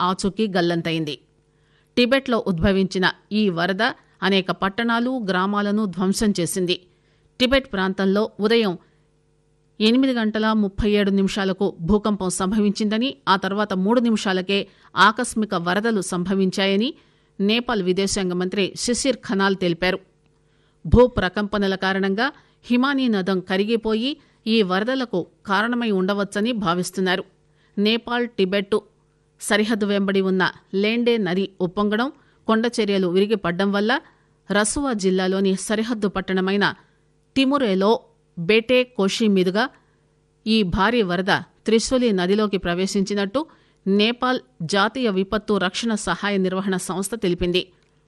ఆచూకీ గల్లంతైంది టిబెట్లో ఉద్భవించిన ఈ వరద అనేక పట్టణాలు గ్రామాలను ధ్వంసం చేసింది టిబెట్ ప్రాంతంలో ఉదయం ఎనిమిది గంటల ముప్పై ఏడు నిమిషాలకు భూకంపం సంభవించిందని ఆ తర్వాత మూడు నిమిషాలకే ఆకస్మిక వరదలు సంభవించాయని నేపాల్ విదేశాంగ మంత్రి శిశిర్ ఖనాల్ తెలిపారు భూ ప్రకంపనల కారణంగా హిమానీ నదం కరిగిపోయి ఈ వరదలకు కారణమై ఉండవచ్చని భావిస్తున్నారు నేపాల్ టిబెట్ సరిహద్దు వెంబడి ఉన్న లేండే నది ఉప్పొంగడం కొండచర్యలు విరిగిపడ్డం వల్ల రసువా జిల్లాలోని సరిహద్దు పట్టణమైన తిమురేలో బేటే కోషి మీదుగా ఈ భారీ వరద త్రిశూలి నదిలోకి ప్రవేశించినట్టు నేపాల్ జాతీయ విపత్తు రక్షణ సహాయ నిర్వహణ సంస్థ తెలిపింది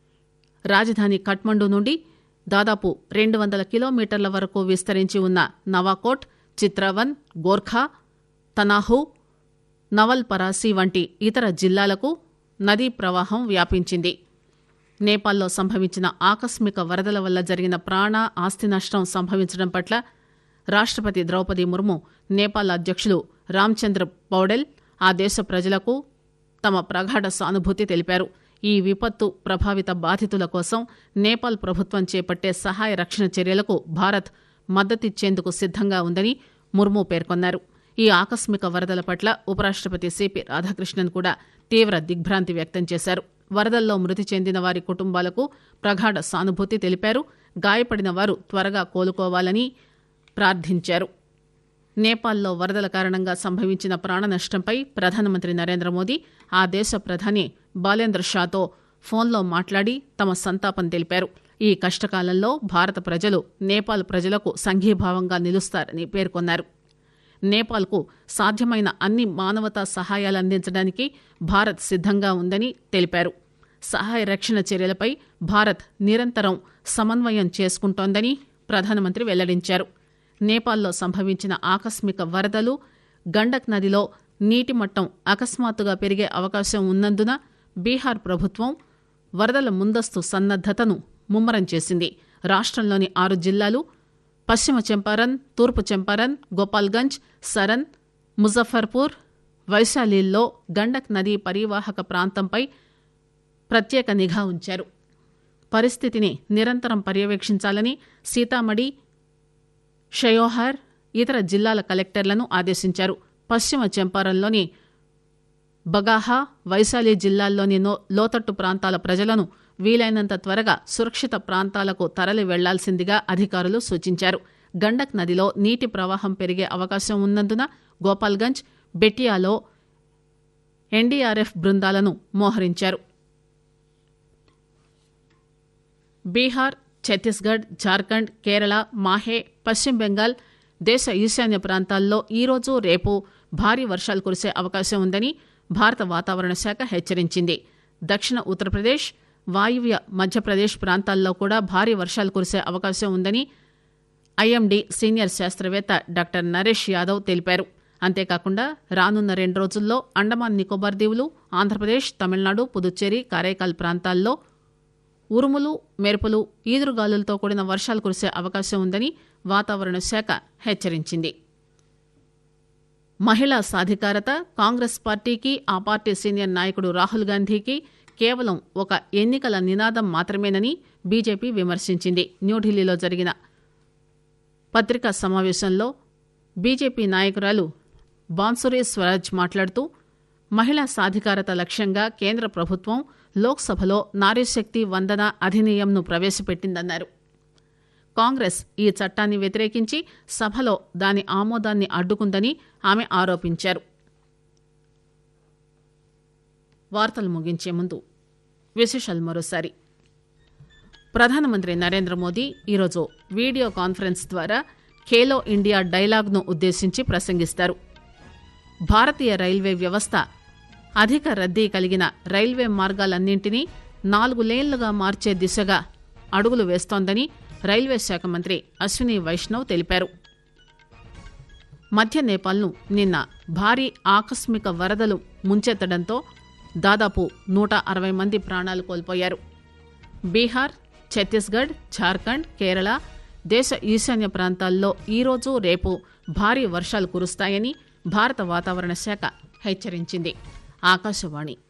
రాజధాని కఠ్మండు నుండి దాదాపు రెండు వందల కిలోమీటర్ల వరకు విస్తరించి ఉన్న నవాకోట్ చిత్రవన్ గోర్ఖా తనాహు నవల్ పరాసి వంటి ఇతర జిల్లాలకు నదీ ప్రవాహం వ్యాపించింది నేపాల్లో సంభవించిన ఆకస్మిక వరదల వల్ల జరిగిన ప్రాణ ఆస్తి నష్టం సంభవించడం పట్ల రాష్టపతి ద్రౌపది ముర్ము నేపాల్ అధ్యక్షులు రామ్చంద్ర పౌడెల్ ఆ దేశ ప్రజలకు తమ ప్రగాఢ సానుభూతి తెలిపారు ఈ విపత్తు ప్రభావిత బాధితుల కోసం నేపాల్ ప్రభుత్వం చేపట్టే సహాయ రక్షణ చర్యలకు భారత్ మద్దతిచ్చేందుకు సిద్దంగా ఉందని ముర్ము పేర్కొన్నారు ఈ ఆకస్మిక వరదల పట్ల ఉపరాష్టపతి సిపి రాధాకృష్ణన్ కూడా తీవ్ర దిగ్భ్రాంతి వ్యక్తం చేశారు వరదల్లో మృతి చెందిన వారి కుటుంబాలకు ప్రగాఢ సానుభూతి తెలిపారు గాయపడిన వారు త్వరగా కోలుకోవాలని ప్రార్థించారు నేపాల్లో వరదల కారణంగా సంభవించిన ప్రాణ నష్టంపై ప్రధానమంత్రి నరేంద్ర మోదీ ఆ దేశ ప్రధాని బాలేంద్ర షాతో ఫోన్లో మాట్లాడి తమ సంతాపం తెలిపారు ఈ కష్టకాలంలో భారత ప్రజలు నేపాల్ ప్రజలకు సంఘీభావంగా నిలుస్తారని పేర్కొన్నారు నేపాల్కు సాధ్యమైన అన్ని మానవతా సహాయాలు అందించడానికి భారత్ సిద్దంగా ఉందని తెలిపారు సహాయ రక్షణ చర్యలపై భారత్ నిరంతరం సమన్వయం చేసుకుంటోందని ప్రధానమంత్రి వెల్లడించారు నేపాల్లో సంభవించిన ఆకస్మిక వరదలు గండక్ నదిలో నీటి మట్టం అకస్మాత్తుగా పెరిగే అవకాశం ఉన్నందున బీహార్ ప్రభుత్వం వరదల ముందస్తు సన్నద్దతను ముమ్మరం చేసింది రాష్టంలోని ఆరు జిల్లాలు పశ్చిమ చంపారన్ తూర్పు చంపారన్ గోపాల్గంజ్ సరన్ ముజఫర్పూర్ వైశాలిల్లో గండక్ నదీ పరివాహక ప్రాంతంపై ప్రత్యేక నిఘా ఉంచారు పరిస్థితిని నిరంతరం పర్యవేక్షించాలని సీతామఢి షయోహార్ ఇతర జిల్లాల కలెక్టర్లను ఆదేశించారు పశ్చిమ చంపారన్లోని బగాహా వైశాలి జిల్లాల్లోని లోతట్టు ప్రాంతాల ప్రజలను వీలైనంత త్వరగా సురక్షిత ప్రాంతాలకు తరలి వెళ్లాల్సిందిగా అధికారులు సూచించారు గండక్ నదిలో నీటి ప్రవాహం పెరిగే అవకాశం ఉన్నందున గోపాల్గంజ్ బెటియాలో ఎన్డీఆర్ఎఫ్ బృందాలను మోహరించారు బీహార్ ఛత్తీస్గఢ్ జార్ఖండ్ కేరళ మాహే పశ్చిమ బెంగాల్ దేశ ఈశాన్య ప్రాంతాల్లో ఈరోజు రేపు భారీ వర్షాలు కురిసే అవకాశం ఉందని భారత వాతావరణ శాఖ హెచ్చరించింది దక్షిణ ఉత్తరప్రదేశ్ వాయువ్య మధ్యప్రదేశ్ ప్రాంతాల్లో కూడా భారీ వర్షాలు కురిసే అవకాశం ఉందని ఐఎండీ సీనియర్ శాస్త్రవేత్త డాక్టర్ నరేష్ యాదవ్ తెలిపారు అంతేకాకుండా రానున్న రెండు రోజుల్లో అండమాన్ నికోబార్ దీవులు ఆంధ్రప్రదేశ్ తమిళనాడు పుదుచ్చేరి కారైకాల్ ప్రాంతాల్లో ఉరుములు మెరుపులు ఈదురుగాలులతో కూడిన వర్షాలు కురిసే అవకాశం ఉందని వాతావరణ శాఖ హెచ్చరించింది మహిళా సాధికారత కాంగ్రెస్ పార్టీకి ఆ పార్టీ సీనియర్ నాయకుడు రాహుల్ గాంధీకి కేవలం ఒక ఎన్నికల నినాదం మాత్రమేనని బీజేపీ విమర్శించింది న్యూఢిల్లీలో జరిగిన పత్రికా సమావేశంలో బీజేపీ నాయకురాలు బాన్సురి స్వరాజ్ మాట్లాడుతూ మహిళా సాధికారత లక్ష్యంగా కేంద్ర ప్రభుత్వం లోక్సభలో నారీశక్తి వందన అధినియంను ప్రవేశపెట్టిందన్నారు కాంగ్రెస్ ఈ చట్టాన్ని వ్యతిరేకించి సభలో దాని ఆమోదాన్ని అడ్డుకుందని ఆమె ఆరోపించారు వార్తలు ముగించే ముందు విశేషాలు మరోసారి ప్రధానమంత్రి నరేంద్ర మోదీ ఈరోజు వీడియో కాన్ఫరెన్స్ ద్వారా ఖేలో ఇండియా డైలాగ్ను ఉద్దేశించి ప్రసంగిస్తారు భారతీయ రైల్వే వ్యవస్థ అధిక రద్దీ కలిగిన రైల్వే మార్గాలన్నింటినీ నాలుగు లేన్లుగా మార్చే దిశగా అడుగులు వేస్తోందని రైల్వే శాఖ మంత్రి అశ్విని వైష్ణవ్ తెలిపారు మధ్య నేపాల్ను నిన్న భారీ ఆకస్మిక వరదలు ముంచెత్తడంతో దాదాపు నూట అరవై మంది ప్రాణాలు కోల్పోయారు బీహార్ ఛత్తీస్గఢ్ ఝార్ఖండ్ కేరళ దేశ ఈశాన్య ప్రాంతాల్లో ఈరోజు రేపు భారీ వర్షాలు కురుస్తాయని భారత వాతావరణ శాఖ హెచ్చరించింది ఆకాశవాణి